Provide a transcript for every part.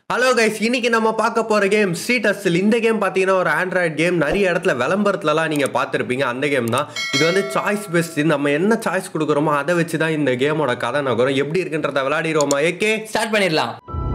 Hello guys இன்னைக்கு நம்ம பார்க்க போற கேம் ஸ்ட்ரீட் அஸ்டில் இந்த கேம் பார்த்தீங்கன்னா ஒரு ஆண்ட்ராய்ட் கேம் நிறைய இடத்துல விளம்பரத்துலலாம் நீங்க பார்த்துருப்பீங்க அந்த கேம் தான் இது வந்து சாய்ஸ் பெஸ்ட் நம்ம என்ன சாய்ஸ் கொடுக்குறோமோ அதை வச்சு தான் இந்த கேமோட கதை நகரும் எப்படி இருக்குன்றத விளையாடிடுவோமா ஏகே ஸ்டார்ட் பண்ணிடலாம்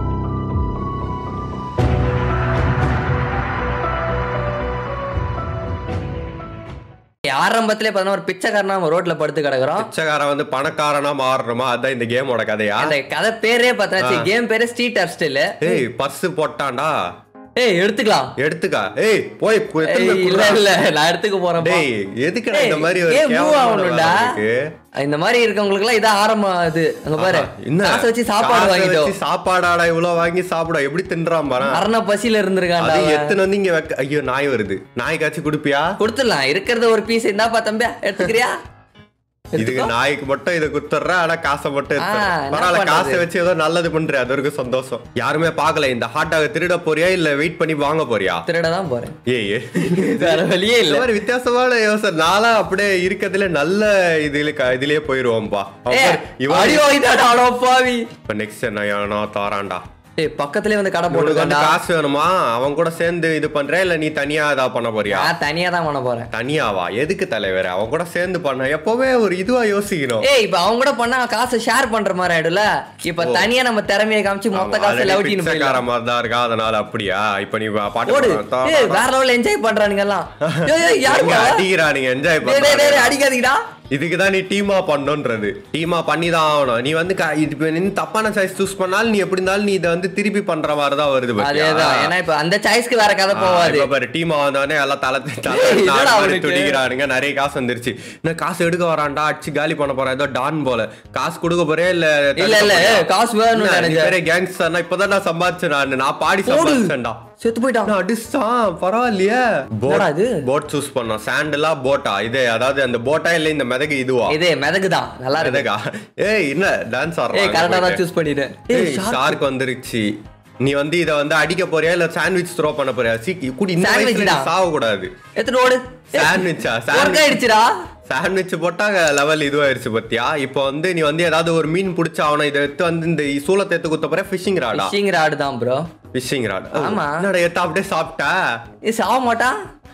ஆரம்பத்திலே பார்த்தா ஒரு பிச்சைக்காரனா நம்ம ரோட்ல படுத்து கிடக்குறோம் பிச்சைக்காரன் வந்து பணக்காரனா மாறணுமா அதுதான் இந்த கேமோட கதையா அந்த கதை பேரே பார்த்தா கேம் பேரே ஸ்ட்ரீட் அப்ஸ்டில் ஏய் பர்ஸ் போட்டான்டா ஏய் எடுத்துக்கலாம் எடுத்துக்கா ஏய் போய் கு- ஏய், எத்தனை இல்ல குடுறா? இல்ல நான் எடுத்துக்க போறேன் டேய் எதுக்குடா இந்த மாதிரி ஒரு ஏய், move கேவலமான ஆகணும்டா. வேலை இருக்கு? இந்த மாதிரி இருக்கவங்களுக்கு எல்லாம் இதான் ஆரம்பம் இது அங்க பாரு ஆஹா, என்ன காசை வச்சு சாப்பாடு காசை வாங்கிட்டோம் வச்சு சாப்பாடாடா இவ்வளவு வாங்கி சாப்பிட எப்படி தின்றான் பாரு மரண பசியில இருந்திருக்கான்டா அது அவன். எத்தனை வந்து இங்க வைக்க ஐயோ நாய் வருது நாய்க்காச்சும் குடுப்பியா கொடுத்துடலாம் இருக்கிறத ஒரு பீஸ் இருந்தாப்பா தம்பியா எடுத்துக்கிறியா இதுக்கு நாய்க்கு மட்டும் இதை குத்துற ஆனா காசை மட்டும் ஆ, எடுத்துற. என்ன பரவாயில்ல பண்றது? காசை வச்சு ஏதோ நல்லது பண்ற அது வரைக்கும் சந்தோஷம் யாருமே பார்க்கல இந்த ஹாட்டாக திருட போறியா இல்ல வெயிட் பண்ணி வாங்க போறியா திருட தான் போறேன் ஏய் ஏய். வேற வழியே இந்த இல்ல மாதிரி வித்தியாசமான யோசனை நாளா அப்படியே இருக்கிறதுல நல்ல இதுல க- இதுலயே போயிருவோம்பா ஏய், இவன் அடி வாங்கிட்டாடா அடோ பாவி இப்ப நெக்ஸ்ட் என்ன எவனோ தாரான்டா ஏய் பக்கத்துலயே வந்து கடை உனக்கு வந்து போட்டுருக்காண்டா காசு வேணுமா அவன் கூட சேர்ந்து இது பண்ற இல்ல நீ தனியா இதா பண்ண போறியா நான் தனியா தான் பண்ண போறேன் தனியாவா எதுக்கு தலைவர் அவன் கூட சேர்ந்து பண்ண எப்பவுமே ஒரு இதுவா யோசிக்கணும் ஏய் இப்ப அவங்க கூட பண்ணா காசு ஷேர் பண்ற மாதிரி ஆயிடும்ல இப்ப தனியா நம்ம திறமையை காமிச்சு மொத்த காசு already லவட்டின்னு பிச்சைக்கார போயிடலாம் மாதிரி தான் இருக்கா அதனால அப்படியா இப்ப நீ பாட்டு ஓடு பாடுறா. ஏய் வேற லெவல்ல என்ஜாய் பண்றானுங்க எல்லாம் ஏய், ஏய், இங்க யாருப்பா? அடிக்கிறானுங்க என்ஜாய் டேய், டேய், டேய், பண்ண அடிக்காதீங்கடா இதுக்குதான் நீ டீமா பண்ணணுன்றது டீமா பண்ணி தான் ஆகணும் நீ வந்து க- இது இப்ப நீ தப்பான சாய்ஸ் சூஸ் பண்ணாலும் நீ எப்படி இருந்தாலும் நீ இதை வந்து திருப்பி பண்ற மாதிரி தான் வருது பாத்தியா? அதேதான் ஏன்னா இப்ப அந்த சாய்ஸ்க்கு வேற கதை ஆ, போவாது இப்ப பாரு டீமா வந்தோடனே எல்லாம் தலை தலை ஏய், நாலு என்னடா மாதிரி அவனுக்கு? துடிக்கிறானுங்க நிறைய காசு வந்துருச்சு என்ன காசு எடுக்க வரான்டா அடிச்சு காலி பண்ண போறேன் ஏதோ டான் போல காசு கொடுக்க போறே இல்ல இல்ல இல்ல ஏய், காசு வேணும் நினைச்சேன் பெரிய கேங்ஸ்டர் இப்பதான் நான் சம்பாதிச்சேன் நான் நான் பாடி சம்பாதிச்சேன்டா செத்து போயிட்டான் நான் அடிச்சான் பரவாயில்லையே என்னடா இது? போட் சூஸ் பண்ணோம் சாண்டலா போட்டா இது அதாவது அந்த போட்டா இல்ல இந்த மிதகு இதுவா இதே மிதகுதான் நல்லா இருக்கு மிதகா ஏய் என்ன டான்ஸ் ஏய் கரெக்டா தான் ஆடுறாங்க சூஸ் பண்ணிட்டேன் ஏய் ஷார்க் வந்துருச்சு நீ வந்து இத வந்து அடிக்க போறியா இல்ல சாண்ட்விச் த்ரோ பண்ண போறியா சீக்கி கூடி இந்த Sandwich வயசுல தான். சாவ கூடாது எத்தனை ஓடு சாண்ட்விச்சா ஒர்க் ஆயிடுச்சுடா சாண்ட்விச் போட்டா லெவல் இதுவாயிருச்சு பத்தியா இப்போ வந்து நீ வந்து ஏதாவது ஒரு மீன் பிடிச்ச அவனை இதை எடுத்து வந்து இந்த சூளத்தை எடுத்து குத்த போற ஃபிஷிங் ராடா ஃபிஷிங் ராடு தான் ப்ரோ ஃபிஷிங் ராட் ஆமா. என்னடா எடுத்து அப்படியே சாப்பிட்டா இது சாக மாட்டா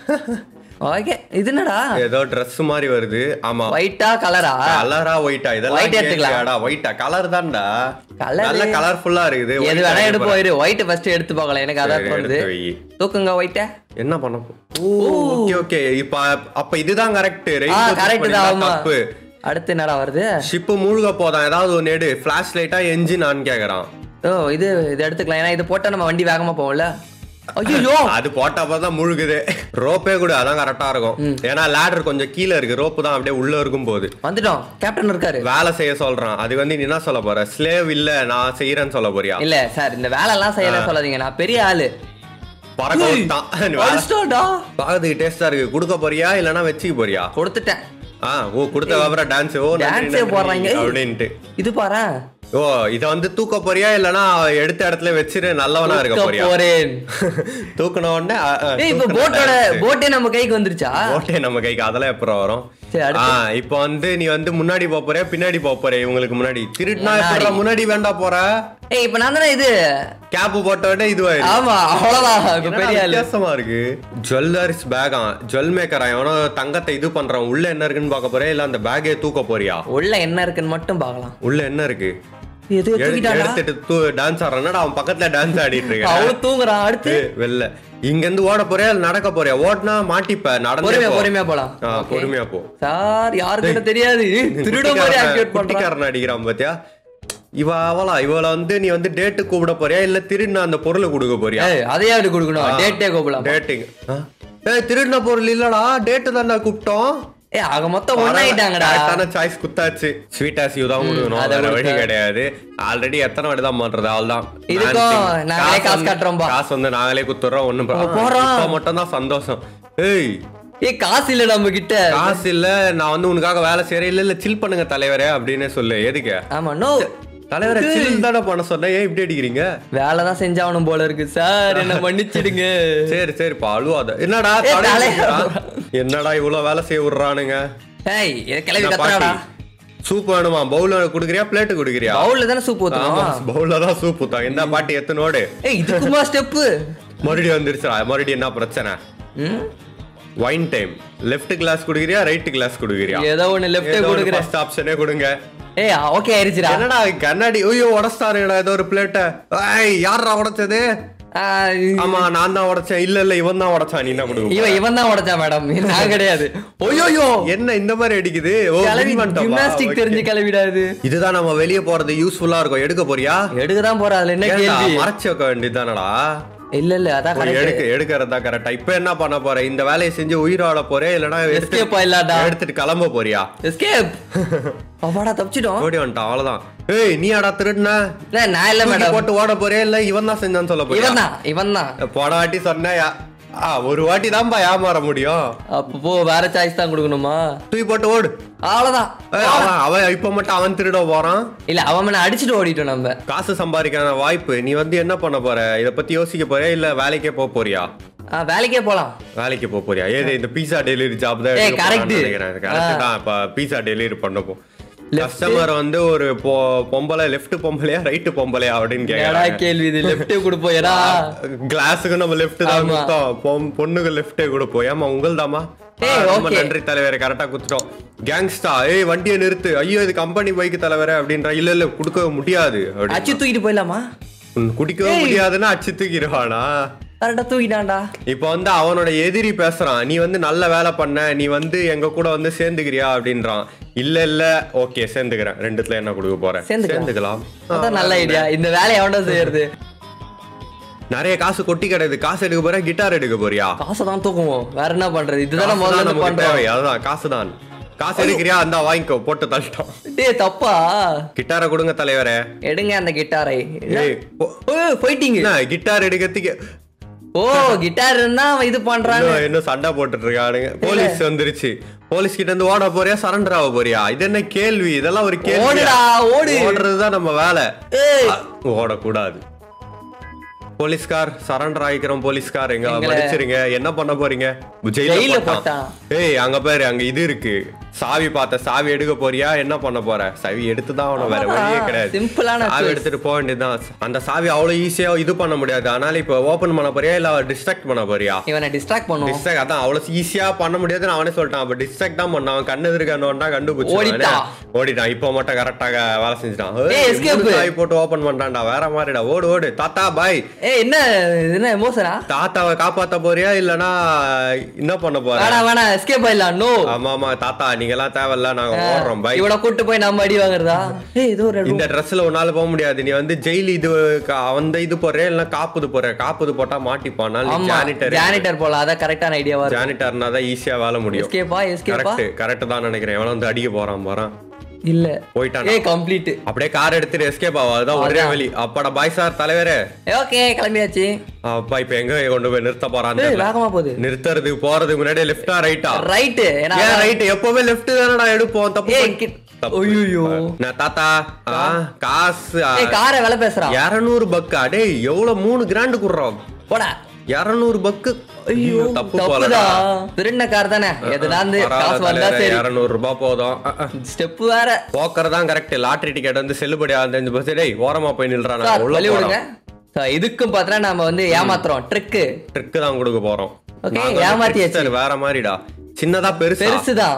ஓகே இது என்னடா ஏதோ Dress மாதிரி வருது ஆமா ஒயிட்டா கலரா கலரா ஒயிட்டா White இதெல்லாம் எடுத்துக்கலாம். கேட்டியாடா ஒயிட்டா கலர் தான்டா Colour? நல்ல கலர்ஃபுல்லா இருக்குது எது White வேணா ஆ எடுப்போம் பாரு. இரு ஒயிட் ஃபர்ஸ்ட் எடுத்து பார்க்கலாம் எனக்கு அதான் சரி, தோணுது எடுத்து வை. தூக்குங்க ஒயிட்ட என்ன பண்ண போ- ஓ ஓகே ஓகே இப்ப அப்ப இதுதான் கரெக்ட் ஆ கரெக்ட் தான் ஆமா தப்பு அடுத்து என்னடா வருது ஷிப் மூழ்க போதான் ஏதாவது ஒன்னு எடு ஃபிளாஷ் லைட்டா என்ஜின் ஆன் கேக்குறான் ஓ இது இது எடுத்துக்கலாம் ஏன்னா இது போட்டா நம்ம வண்டி வேகமா போவோம்ல ஐயோ அது போட்டப்ப தான் முழுகுது ரோப்பே கூட அதான் கரெக்டா இருக்கும் ஏன்னா லேடர் கொஞ்சம் கீழே இருக்கு ரோப்பு தான் அப்படியே உள்ள இருக்கும் போது வந்துட்டோம் கேப்டன் இருக்காரு வேலை செய்ய சொல்றான் அது வந்து நீ என்ன சொல்ல போற ஸ்லேவ் இல்ல நான் செய்யறேன்னு சொல்ல போறியா இல்ல சார் இந்த வேலை எல்லாம் செய்யல சொல்லாதீங்க நான் பெரிய ஆளு பறக்க விட்டான் நீ வேலை அடிச்சிட்டோம்டா. பாக்கிறதுக்கு டேஸ்டா இருக்கு கொடுக்க போறியா இல்லனா வச்சுக்க போறியா கொடுத்துட்டேன் ஆ ஓ கொடுத்த அப்புறம் டான்ஸ் ஓ நன்றி, டான்ஸே நன்றி போடுறாங்க அப்படின்ட்டு இது பாரு ஓ இத வந்து தூக்க போறியா இல்லனா எடுத்த இடத்துல வச்சிரு நல்லவனா இருக்க போறியா போறேன் தூக்குன உடனே அ, அ, ஏய் இப்ப தூக்குன போட்டோட dance. போட்டே நம்ம கைக்கு வந்துருச்சா போட்டே நம்ம கைக்கு அதெல்லாம் எப்பறம் வரும் சரி, அடுத்து. ஆ இப்போ வந்து நீ வந்து முன்னாடி போப் போறியா பின்னாடி போப் போறியா இவங்களுக்கு முன்னாடி திருட்டுனா முன்னாடி. எப்படிடா முன்னாடி வேண்டா போற ஏய் இப்ப நான் தானே இது கேப் போட்ட உடனே இதுவாயிரு ஆமா அவ்வளவுதான் இப்ப என்னடா பெரிய ஆளு வித்தியாசமா இருக்கு ஜுவல்லர்ஸ் பேகா ஜுவல் மேக்கரா எவனோ தங்கத்தை இது பண்றான் உள்ள என்ன இருக்குன்னு பார்க்க போறியா இல்ல அந்த பேக்கே தூக்க போறியா உள்ள என்ன இருக்குன்னு மட்டும் பார்க்கலாம் உள்ள என்ன இருக்கு எது எடு- எடுத்துக்கிட்டாடா எடுத்துட்டு டான்ஸ் ஆடுறான் என்னடா அவன் பக்கத்துல டான்ஸ் ஆடிட்டு இருக்க அவளு தூங்குறான் அடுத்து வெளில இங்க இருந்து ஓட போறியா இல்ல நடக்க போறியா ஓடினா மாட்டிப்ப நடந்தே பொறுமையா போ. பொறுமையா போலாம் ஆ, பொறுமையா போ சார் யாருக்கிட்ட தெரியாது திருட மாதிரி ஆக்டிவேட் பண்றான் குட்டிக்காரன் அடிக்கிறான் பாத்தியா இவ அவளா இவள வந்து நீ வந்து டேட்டு கூப்பிட போறியா இல்ல திருடின அந்த பொருளை கொடுக்க போறியா ஏய் அதையாவது கொடுக்கணும் டேட்டே கூப்பிடலாம் டேட்டிங் ஏய் திருடின பொருள் இல்லடா டேட்டு தான்டா கூப்பிட்டோம் ஏய் ஆக மொத்தம் ஒன்னாயிட்டாங்கடா கரெக்டான சாய்ஸ் குத்தாச்சு ஸ்வீட் ஆஸ் யூ தான் கொடுக்கணும் அதை வேற வழி கொடுத்தா. கிடையாது ஆல்ரெடி எத்தனை வாட்டி தான் பண்றது அவள்தான் இதுக்கும் நாங்களே காசு வந்து- கட்டுறோம்பா. காசு வந்து நாங்களே குத்துறோம் ஒண்ணும் அவ போறான். இப்போ மட்டும் தான் சந்தோஷம் ஏய் ஏய் காசு இல்ல நம்ம கிட்ட காசு இல்ல நான் வந்து உனக்காக வேலை செய்யறேன் இல்ல இல்ல சில் பண்ணுங்க தலைவரே அப்படின்னு சொல்லு எதுக்கு ஆமா நோ தலைவரை சில் தானே பண்ண சொன்னேன் ஏன் இப்படி அடிக்கிறீங்க வேலை தான் செஞ்சாவணும் போல இருக்கு சார் என்ன மன்னிச்சிடுங்க சரி சரி அழுவாத என்னடா ஏய், தலை தலைவரா. என்னடா இவ்வளவு வேலை செய்ய விடுறானுங்க ஏய் இது கிளவி என்ன கத்துறாடா பாட்டி? சூப் வேணுமா பவுல் குடுக்குறியா பிளேட் குடுக்குறியா பவுல்ல தானே சூப் ஊத்தணும் பவுல்ல தான் சூப் ஊத்தா இந்த பாட்டி எத்தனோடு ஏய் இதுக்குமா ஸ்டெப்பு மறுபடியும் வந்துருச்சா மறுபடியும் என்ன பிரச்சனை வைன் டைம் லெஃப்ட் கிளாஸ் குடுக்குறியா ரைட் கிளாஸ் குடுக்குறியா ஏதோ ஒண்ணு லெஃப்ட் கொடுக்குறேன் ஃபர்ஸ்ட் ஆப்ஷனே கொடுங்க ஏய் ஓகே ஆயிருச்சுடா என்னடா கண்ணாடி ஐயோ உடச்சாருடா ஏதோ ஒரு பிளேட்ட ஏய் யாரா உடைச்சது ஆ, ஆமா நான் தான் உடைச்சேன் இல்ல இல்ல இவன் தான் உடைச்சான் நீ என்ன கொடுக்க இவன் இவன் தான் உடைச்சான் மேடம் நான் கிடையாது ஓயோயோ என்ன இந்த மாதிரி அடிக்குது ஓ கிளவி win பண்ணிட்டோமா? Gymnastic Okay. தெரிஞ்சு கிளவிடா இது இதுதான் நம்ம வெளிய போறது யூஸ்ஃபுல்லா இருக்கும் எடுக்க போறியா எடுக்க தான் போற அதுல என்ன ஏன்டா, கேள்வி மறைச்சு வைக்க வேண்டியதுதானடா இல்ல இல்ல அதான் போய் கரெக்ட் எடுக்க எடுக்கிறதா கரெக்டா இப்ப என்ன பண்ண போற இந்த வேலையை செஞ்சு உயிரோட போறே இல்லனா எஸ்கேப் ஆயிடலாம்டா எடுத்துட்டு கிளம்ப போறியா எஸ்கேப் அப்பாடா தப்பிச்சிட்டோம் ஓடி வந்துட்டான் அவ்வளவுதான் ஏய் நீ அடா திருடுன இல்ல நான் இல்ல தூக்கி மேடம் போட்டு ஓட போறே இல்ல இவன் தான் செஞ்சான்னு சொல்ல போறியா இவன் தான் இவன் தான் போன வாட்டி சொன்ன ஆ ஒரு வாட்டி தான்ப்பா ஏமாற முடியும் அப்போ போ வேற சாய்ஸ் தான் கொடுக்கணுமா தூக்கி போட்டு ஓடு அவ்வளவுதான் ஏய், அவன் அவன் இப்ப மட்டும் அவன் திருட போறான் இல்ல அவன் மேல அடிச்சுட்டு ஓடிட்டோம் நம்ம காசு சம்பாதிக்கான வாய்ப்பு நீ வந்து என்ன பண்ண போற இத பத்தி யோசிக்க போறியா இல்ல வேலைக்கே போக போறியா ஆ, வேலைக்கே போலாம் வேலைக்கு போக போறியா ஏது இந்த பீஸா டெலிவரி ஜாப் தான் ஏய், எடுக்க போறான்னு correct. நினைக்கிறேன் கரெக்ட் தான் இப்ப பீஸா டெலிவரி பண்ணப்போ கஸ்டமர் வந்து ஒரு பொ- பொம்பளை லெஃப்ட் பொம்பளையா ரைட் பொம்பளையா அப்படின்னு ஏடா கேக்குறாங்க கேள்வி இது லெஃப்ட் கொடுப்போம் ஏடா கிளாஸுக்கு நம்ம லெஃப்ட் தான் ஆமா. கொடுத்தோம் பொம்- பொண்ணுக்கு லெஃப்டே கொடுப்போம் ஏமா உங்கள் தாமா ஏய், ரொம்ப okay. நன்றி தலைவரை கரெக்டா குத்துட்டோம் கேங்ஸ்டா ஏய் வண்டியை நிறுத்து ஐயோ இது கம்பெனி பைக் தலைவரே அப்படின்ற இல்ல இல்ல கொடுக்க முடியாது அப்படின்னு. அச்சு தூக்கிட்டு போயிடலாமா உம், குடிக்கவே முடியாதுன்னா அச்சு தூக்கிடுவானா கரெக்டா தூக்கிட்டான்டா இப்போ வந்து அவனோட எதிரி பேசுறான் நீ வந்து நல்ல வேலை பண்ண நீ வந்து எங்க கூட வந்து சேர்ந்துக்கிறியா அப்படின்றான் இல்ல இல்ல ஓகே சேர்ந்துக்கிறேன் ரெண்டுத்துல என்ன கொடுக்க போறேன் சேர்ந்துக்கலாம். சேர்ந்துக்கலாம் அதான் நல்ல ஐடியா இந்த வேலையை எவன்டா செய்யறது நிறைய காசு கொட்டி கிடையாது காசு எடுக்க போறியா கிட்டார் எடுக்க போறியா காசை தான் தூக்குவோம் வேற என்ன பண்றது இதுதானே காசு முதல்ல தான் இருந்து நமக்கு பண்றோம் தேவை அதுதான் காசு தான் காசு எடுக்கிறியா அந்த வாங்கிக்கோ போட்டு தள்ளிட்டோம் டேய் தப்பா கிட்டாரை கொடுங்க தலைவரே எடுங்க அந்த கிட்டாரை ஏய் போ- ஓ போயிட்டீங்க என்ன கிட்டார் எடுக்கிறதுக்கு ஓ கிட்டார் இருந்தா அவன் இது பண்றாங்க இன்னும் இன்னும் சண்டை போட்டுட்டு இருக்கானுங்க போலீஸ் வந்துருச்சு போலீஸ் கிட்ட இருந்து ஓட போறியா சரண்டர் ஆக போறியா இது என்ன கேள்வி இதெல்லாம் ஒரு கேள்வி ஓடுடா ஓடு ஓடுறதுதான் நம்ம வேலை ஏய் ஓடக்கூடாது போலீஸ்கார் சரண்டர் ஆகிக்கிறோம் போலீஸ்கார் எங்க எங்களை- மன்னிச்சிருங்க என்ன பண்ண போறீங்க ஜெயில்ல ஜெயில போட்டான். போட்டான் ஏய் அங்க பாரு அங்க இது இருக்கு சாவி பார்த்த சாவி எடுக்க போறியா என்ன பண்ண போற சாவி எடுத்து தான் ஆகணும் வேற ஆமாடா, வழியே கிடையாது சிம்பிளான சாவி choice. எடுத்துட்டு போக வேண்டியதுதான் அந்த சாவி அவ்வளவு ஈஸியா இது பண்ண முடியாது அதனால இப்ப ஓபன் பண்ண போறியா இல்ல டிஸ்ட்ராக்ட் பண்ண போறியா இவனை டிஸ்ட்ராக்ட் பண்ணுவோம் டிஸ்ட்ராக்ட் அதான் அவ்வளவு ஈஸியா பண்ண முடியாதுன்னு அவனே சொல்லிட்டான் அப்ப டிஸ்ட்ராக்ட் தான் பண்ணான் அவன் கண்ணு எதிர்க்கணும்னா கண்டுபிடிச்சான் ஓடிட்டான். ஓடிட்டான் இப்போ மட்டும் கரெக்டாக வேலை செஞ்சுட்டான் ஏய், ஏய், escape. மூணு சாவி போட்டு ஓபன் பண்றான்டா வேற மாதிரிடா ஓடு ஓடு தாத்தா பாய் ஏய் என்ன இது என்ன எமோஷனா தாத்தாவை காப்பாத்த போறியா இல்லனா என்ன பண்ண போற வேணாம் வேணாம் எஸ்கேப் ஆயிடலாம் நோ ஆமா ஆமா தாத்தா நீங்க எல்லாம் தேவையில்ல நாங்க ஓடுறோம் பாய் இவனை கூட்டு போய் நம்ம அடி வாங்குறதா ஏய் இது ஒரு இந்த ட்ரெஸ்ல உன்னால போக முடியாது நீ வந்து ஜெயில் இது க- அந்த இது போடுற இல்ல காப்புது போடுற காப்புது போட்டா மாட்டிப்பானா நீ ஆமா ஜானிட்டர் ஜானிட்டர் போலாம் அதான் கரெக்டான ஐடியாவா இருக்கு ஜானிட்டர்னா தான் ஈஸியா வேலை முடியும் எஸ்கேப்பா எஸ்கேப்பா கரெக்ட் கரெக்ட் தான் நினைக்கிறேன் எவன வந்து அடிக்க போறான் போறான் இல்ல போயிட்டான் ஏய் கம்ப்ளீட் அப்படியே கார் எடுத்துட்டு எஸ்கேப் ஆகும் அதுதான் ஒரே வழி அப்பாடா பாய் சார் தலைவரே ஓகே கிளம்பியாச்சு அப்பா இப்ப எங்க கொண்டு போய் நிறுத்த போறான்னு ஏய் தெரியல. வேகமா போகுது நிறுத்துறதுக்கு போறதுக்கு முன்னாடி லெஃப்டா ரைட்டா ரைட் ஏன்னா ஏன் ரைட் எப்பவுமே லெஃப்ட் தானடா எடுப்போம் தப்பு ஏய், பண்ணி- கி- தப்பு. ஐயையோ. நான் தாத்தா ஆ, காசு ஆ, ஏய் காரை வேலை பேசுறான் இருநூறு பக்கா டேய் எவ்வளவு மூணு கிராண்டு குடுறோம் போடா இருநூறு பக்கு ஐயோ தப்பு தப்புதா போலடா திருண்ண கார் தானே எதுனாந்து காசு வந்தா சரி இருநூறு ரூபாய் போதும் அ, அ. ஸ்டெப் வேற போக்கர் தான் கரெக்ட் லாட்டரி டிக்கெட் வந்து செல்லுபடி ஆகுது பஸ் டேய் ஓரமா போய் நில்றா சார் நான் உள்ள வழி போறேன் விடுங்க சார், இதுக்கும் பார்த்தா நம்ம வந்து ஏமாத்துறோம் ட்ரிக்கு ட்ரிக் தான் கொடுக்க போறோம் Okay, நாங்க வந்து ஏமாத்தியாச்சு. trickster வேற மாதிரிடா சின்னதா பெருசா பெருசுதான்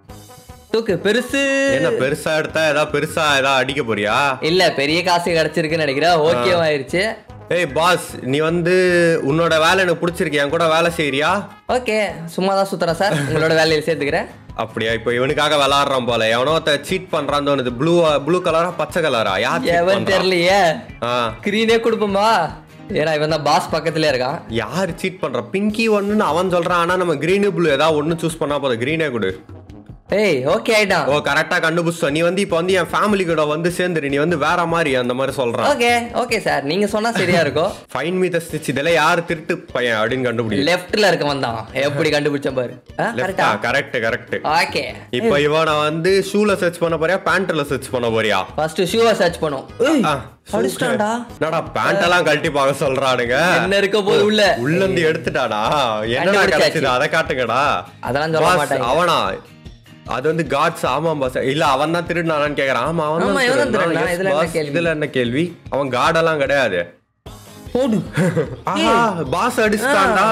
தூக்கு பெருசு என்ன பெருசா எடுத்தா ஏதாவது பெருசா ஏதாவது அடிக்க போறியா இல்ல பெரிய காசு கிடைச்சிருக்குன்னு நினைக்கிறேன் ஓகே ஆயிருச்சு ஏய் பாஸ் நீ வந்து உன்னோட வேலை எனக்கு பிடிச்சிருக்கு என் கூட வேலை செய்யறியா ஓகே சும்மா தான் சுத்துறேன் சார் உங்களோட வேலையில சேர்த்துக்கிறேன் அப்படியா இப்போ இவனுக்காக விளாடுறான் போல எவனோ சீட் பண்றான்னு தோணுது ப்ளூ ப்ளூ கலரா பச்சை கலரா யார் cheat எவன் பண்றா? தெரியலையே ஆ கிரீனே கொடுப்போமா ஏன்னா இவன் தான் பாஸ் பக்கத்துல இருக்கான் யார் சீட் பண்றா பிங்கி ஒன்னுன்னு அவன் சொல்றான் ஆனா நம்ம கிரீனு ப்ளூ ஏதாவது ஒண்ணு சூஸ் பண்ணா போதும் கிரீனே கொடு ஏய் ஓகே ஆயிட்டான் ஓ கரெக்டா கண்டுபிடிச்ச நீ வந்து இப்போ வந்து என் ஃபேமிலி கூட வந்து சேர்ந்துரு நீ வந்து வேற மாதிரி அந்த மாதிரி சொல்றான் ஓகே ஓகே சார் நீங்க சொன்னா சரியா இருக்கும் ஃபைன் மீ த ஸ்டிச் இதெல்லாம் யார் திருட்டு பையன் அப்படின்னு கண்டுபிடி லெஃப்ட்ல இருக்க வந்தான் எப்படி கண்டுபிடிச்சேன் பாரு கரெக்டா கரெக்ட் கரெக்ட் ஓகே இப்போ இவனை வந்து ஷூல சர்ச் பண்ண போறியா பேண்ட்ல சர்ச் பண்ண போறியா ஃபர்ஸ்ட் ஷூவை சர்ச் பண்ணும் ஏய் ஆ, அடிச்சிட்டான்டா என்னடா பேண்ட் எல்லாம் கழட்டி பார்க்க சொல்றானுங்க என்ன இருக்க போது உள்ள உள்ள இருந்து எடுத்துட்டாடா என்னடா கண்டுபிடிச்சாச்சு. கிடைச்சது அதை காட்டுங்கடா அதெல்லாம் சொல்ல Boss, மாட்டாங்க அவனா அது வந்து காட்ஸ் ஆமா பாஸ் இல்ல அவன் தான் திருடினானான்னு கேக்குறான் ஆமா அவன் ஆமா, தான் இவன் தான் திருடினான். திருடினான். Yes, இதுல என்ன boss. கேள்வி? இதுல என்ன கேள்வி அவன் காடெல்லாம் கிடையாது போடு ஆஹா பாஸ் அடிச்சிட்டான்டா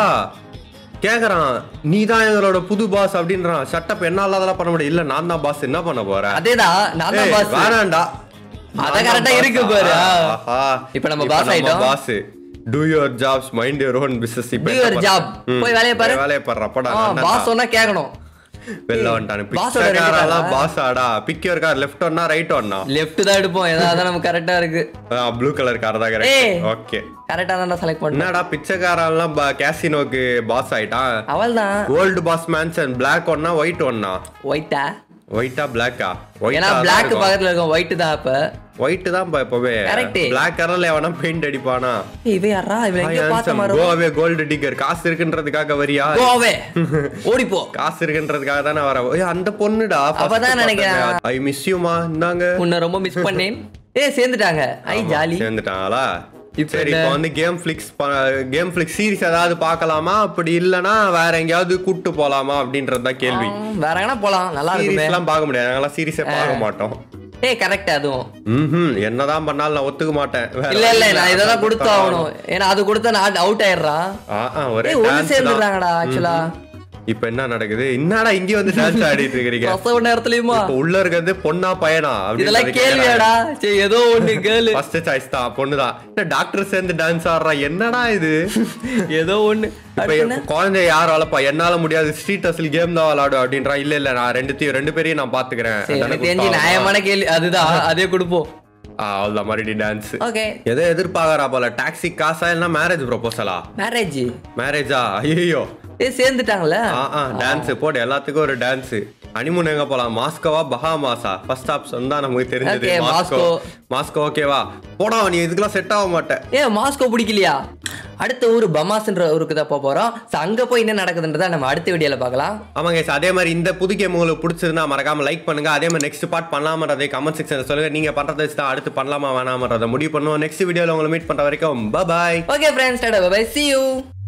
கேக்குறான் நீ தான் எங்களோட புது பாஸ் அப்படின்றான் சட்டப் என்னால அதெல்லாம் பண்ண முடியும் இல்ல நான் தான் பாஸ் என்ன பண்ண போறேன் அதேதான் நான் தான் ஏய், பாஸ் வேணாம்டா அத correct ஆ இருக்கு பாரு. இப்ப நம்ம boss ஆயிட்டோம். Boss do your jobs mind your own business இப்ப Do என்ன your பண்ண- job. ம். போய் வேலையை பாரு. வேலையை பாரு அப்படா பாஸ் சொன்னா கேட்கணும் வெளில வந்துட்டானு boss ஓட ரெண்டு பிச்சைக்காரெல்லாம் காரா? பாஸ் ஆடா பிக் யுவர் கார் லெஃப்ட் ஒன்னா ரைட் ஒன்னா லெஃப்ட் தான் எடுப்போம் ஏதாவது நமக்கு கரெக்டா இருக்கு ப்ளூ கலர் கார் தான் ஏய். கரெக்ட் ஓகே கரெக்டா தான் செலக்ட் பண்ணேன் என்னடா பிச்சைக்காரெல்லாம் கேசினோக்கு பாஸ் ஆயிட்டான் அவள் தான் கோல்டு பாஸ் மேன்சன் பிளாக் ஒன்னா ஒயிட் ஒன்னா ஒயிட்டா ஒயிட்டா பிளாக்கா ஏன்னா பிளாக் பக்கத்துல இருக்கும் ஒயிட் தான் அப்ப ஒயிட் தான் பா எப்பவே Correct. பிளாக் கலர்ல எவனா பெயிண்ட் அடிப்பானா ஏய், இவன் யாரா இவன் எங்க பார்த்த மாதிரி கோவே கோல்டு டிக்கர் காசு இருக்குன்றதுக்காக வரியா கோவே ஓடிப்போ காசு இருக்குன்றதுக்காக தானே வர ஏய், அந்த பொண்ணுடா அவதான் நினைக்கிறேன். ஐ மிஸ் யூமா இந்தாங்க உன்னை ரொம்ப மிஸ் பண்ணேன் ஏய் சேர்ந்துட்டாங்க ஐ ஜாலி சேர்ந்துட்டாங்களா இப்ப சரி என்ன? இப்போ வந்து game flix game flix series ஏதாவது பார்க்கலாமா அப்படி இல்லனா வேற எங்கேயாவது கூட்டு போலாமா அப்படின்றது தான் கேள்வி வேற எங்கன்னா போலாம் நல்லா இருக்குமே சீரிஸ் எல்லாம் பார்க்க முடியாது நாங்கெல்லாம் சீரிஸே பார்க்க மாட்டோம் ஏய் கரெக்ட் அதுவும் ம்ஹும் என்னதான் பண்ணாலும் நான் ஒத்துக்க மாட்டேன் வேற இல்ல இல்ல வழி நான் இதெல்லாம் கொடுத்து ஆகணும் ஏன்னா அது கொடுத்தா நான் அவுட் ஆயிடுறான் ஆ, ஆ, ஒரே ஏய் ஒண்ணு dance தான். சேர்ந்துடுறாங்கடா ஆக்சுவலா இப்ப என்ன நடக்குது என்னடா இங்க வந்து டான்ஸ் ஆடிட்டு இருக்கீங்க பிரசவ நேரத்துலயுமா இப்ப உள்ள இருக்கிறது பொண்ணா பையனா இதெல்லாம் கேள்வியாடா சரி ஏதோ ஒண்ணு கேளு ஃபர்ஸ்ட் சாய்ஸ் தான் பொண்ணுதான் என்ன டாக்டர் சேர்ந்து டான்ஸ் ஆடுறா என்னடா இது ஏதோ ஒண்ணு இப்ப அடுத்து என்ன? குழந்தைய யார் வளர்ப்பா என்னால முடியாது ஸ்ட்ரீட் அசல் கேம் தான் விளையாடும் அப்படின்றா இல்ல இல்ல நான் ரெண்டுத்தையும் ரெண்டு பேரையும் நான் பாத்துக்கிறேன் சரி அதானே எனக்கு தெரிஞ்சு குத்தா? நியாயமான கேள்வி அதுதான் அதே கொடுப்போம் ஆ, அவ்வளவுதான் மறுபடியும் டான்ஸ் ஓகே எதை எதிர்பார்க்கறா போல டாக்ஸி காசா இல்லைன்னா மேரேஜ் ப்ரொபோசலா மேரேஜ் மேரேஜா ஐயோ ஏய் சேர்ந்துட்டாங்கல்ல ஆ ஆ டான்ஸ் போடு எல்லாத்துக்கும் ஒரு டான்ஸ் அனிமுன் எங்க போலாம் மாஸ்கோவா பஹாமாஸா ஃபர்ஸ்ட் ஆப்ஷன் தான் நமக்கு தெரிஞ்சது Okay, மாஸ்கோ மாஸ்கோ. மாஸ்கோ ஓகேவா போடா நீ இதுக்கெல்லாம் செட் ஆக மாட்டேன் ஏ மாஸ்கோ பிடிக்கலையா அடுத்த ஊர் பமாஸ்ன்ற ஊருக்கு தான் போக போறோம் So, அங்க போய் என்ன நடக்குதுன்றத நம்ம அடுத்த வீடியோல பார்க்கலாம் ஆமாங்க guys, அதே மாதிரி இந்த புது கேம் உங்களுக்கு பிடிச்சதுன்னா மறக்காம லைக் பண்ணுங்க அதே மாதிரி நெக்ஸ்ட் பார்ட் பண்ணலாமன்றதை கமெண்ட் செக்ஷன்ல சொல்லுங்க நீங்க பண்றதை வச்சு தான் அடுத்து பண்ணலாமா வேணாமன்றதை முடிவு பண்ணுவோம் நெக்ஸ்ட் வீடியோல உங்களை மீட் பண்ற வரைக்கும் bye okay friends tata bye see you